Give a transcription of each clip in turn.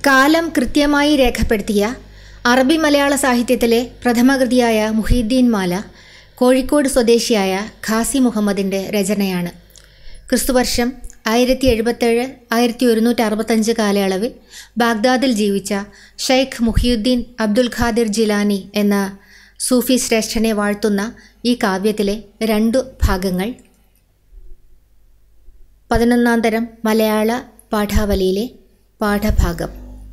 കാലം കൃത്യമായി രേഖപ്പെടുത്തിയ അറബി മലയാള സാഹിത്യത്തിലെ പ്രഥമകൃതിയായ മുഹീദ്ദീൻ മാല കോഴിക്കോട് സ്വദേശിയായ ഖാസി മുഹമ്മദിൻ്റെ രചനയാണ് ക്രിസ്തുവർഷം ആയിരത്തി എഴുപത്തേഴ് ആയിരത്തി ഒരുന്നൂറ്റി അറുപത്തഞ്ച് കാലയളവിൽ ബാഗ്ദാദിൽ ജീവിച്ച ഷെയ്ഖ് മുഹിയുദ്ദീൻ അബ്ദുൽ ഖാദിർ ജിലാനി എന്ന സൂഫി ശ്രേഷ്ഠനെ വാഴ്ത്തുന്ന ഈ കാവ്യത്തിലെ രണ്ടു ഭാഗങ്ങൾ പതിനൊന്നാം തരം മലയാള പാഠാവലിയിലെ പാഠഭാഗം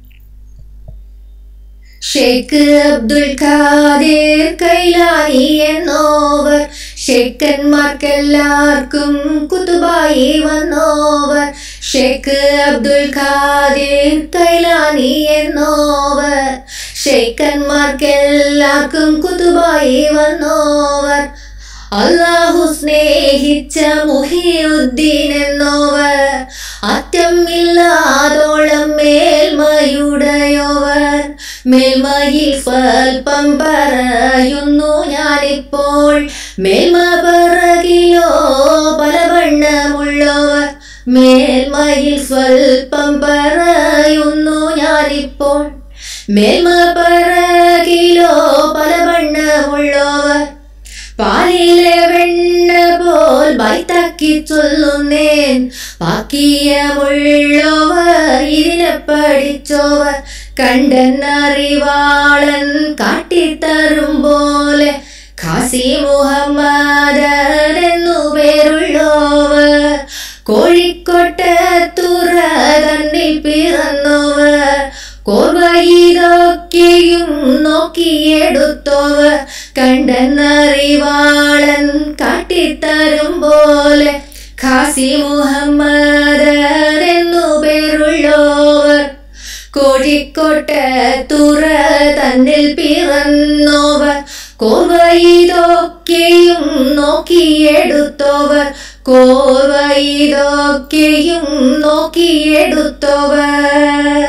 ഷേഖ് അബ്ദുൽ ഖാദിർ കൈലാനി എന്നോവർ ഷേഖന്മാർക്കെല്ലാവർക്കും കുത്തുബായി വന്നോവർ ഷേഖ് അബ്ദുൽ ഖാദിർ കൈലാനി എന്നോവർ ഷേഖന്മാർക്കെല്ലാവർക്കും കുത്തുബായി വന്നോവർ അള്ളാഹു സ്നേഹിച്ച മുഹിയുദ്ദീൻ എന്നോവർ അറ്റമില്ലാതോളം മേൽമയുടയോവർ മേൽമയിൽ സ്വൽപ്പം പറയുന്നു ഞാനിപ്പോൾ മേൽമ പിറകിലോ പല വണ്ണമുള്ളവർ മേൽമയിൽ സ്വൽപ്പം പറയുന്നു ഞാനിപ്പോൾ മേൽമ പിറകിലോ പല വണ്ണമുള്ളവർ പാലിലെ വെണ്ണ പോൽ ബൈത്താക്കി ചൊല്ലുന്നേൻ പാക്കിയമുള്ളവർ ഇതിനെ പഠിച്ചോവർ കണ്ടെന്നറിവാളൻ കാട്ടിത്തരും പോലെ ഖാസി മുഹമ്മദ് എന്നു പേരുള്ളവർ കോഴിക്കോട്ടത്തുറ തന്നിൽ പിറന്നവർ കോർവയിതൊക്കെയും നോക്കിയെടുത്തോവർ കണ്ടെന്നറിവാളൻ കാട്ടിത്തരും പോലെ ഖാസി മുഹമ്മദ് എന്നു പേരുള്ളവർ കോഴിക്കോട്ട് തുറ തന്നിൽ പിറന്നോവർ കോർവയിതൊക്കെയും നോക്കിയെടുത്തോവർ കോർവയിതൊക്കെയും നോക്കിയെടുത്തോവർ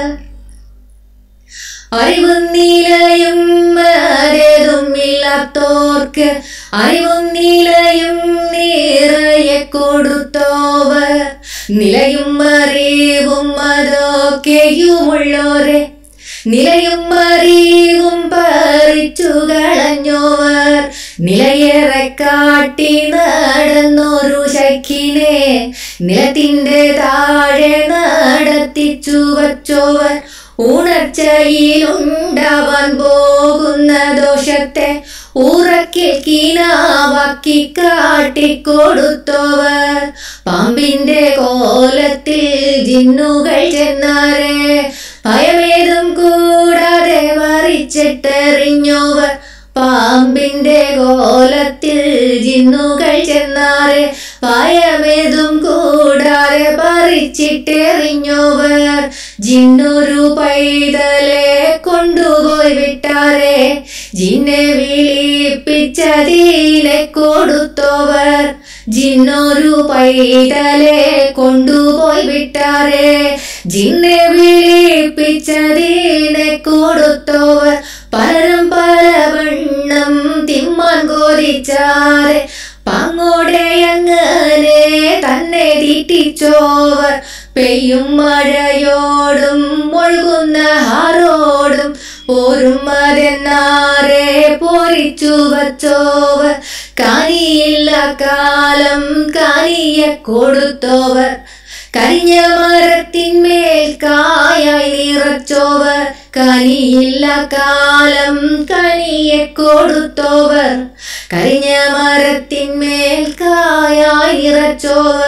അറിവും നിലയും അതേതും ഇല്ലാത്തോർക്ക് അറിവും നിലയും നിറയെ കൊടുത്തോവർ നിലയും അറിവും അതൊക്കെയുമുള്ളോരെ നിലയും അറിവും പറിച്ചു കളഞ്ഞോവർ നിലയേറെ കാട്ടി നടന്നൊരു ശക്കിനെ നിലത്തിന്റെ താഴെ നടത്തിച്ചു വച്ചോവർ ഉണർച്ചയിലുണ്ടാവാൻ പോകുന്ന ദോഷത്തെ ഉറക്കിൽ കീനാവാക്കി കാട്ടിക്കൊടുത്തോവർ പാമ്പിന്റെ കോലത്തിൽ ജിന്നുകൾ ചെന്നാരെ ഭയമേതും കൂടാതെ വറിച്ചിട്ടെറിഞ്ഞോവർ പാമ്പിന്റെ കോലത്തിൽ ജിന്നുകൾ ചെന്നാറെ ഭയമേതും കൂടാതെ പറിച്ചിട്ടെറിഞ്ഞോവർ ജിന്നൊരു പൈതലെ കൊണ്ടുപോയി വിട്ടാരെ ജിന്നെ വിളിപ്പിച്ചതീനെ കൊടുത്തോവർ ജിന്നൊരു പൈതലെ കൊണ്ടുപോയി വിട്ടാരെ ജിന്നെ വിളിപ്പിച്ചതീനെ കൊടുത്തോവർ പലരും പല വണ്ണം തിമ്മാൻ കോരിച്ചാരെ പാങ്ങോടെ അങ്ങനെ തന്നെ തീറ്റിച്ചോവർ പെയ്യും മഴയോടും ഒഴുകുന്ന ഹാറോടും പോരും അതെന്നാരെ പോരിച്ചു വച്ചോവർ കാനിയില്ല കാലം കാനിയെ കൊടുത്തോവർ കരിഞ്ഞ മരത്തിന്മേൽ കായായി നിറച്ചോവർ കനിയില്ല കാലം കനിയെ കൊടുത്തോവർ കരിഞ്ഞ മരത്തിന്മേൽ കായായി നിറച്ചോവർ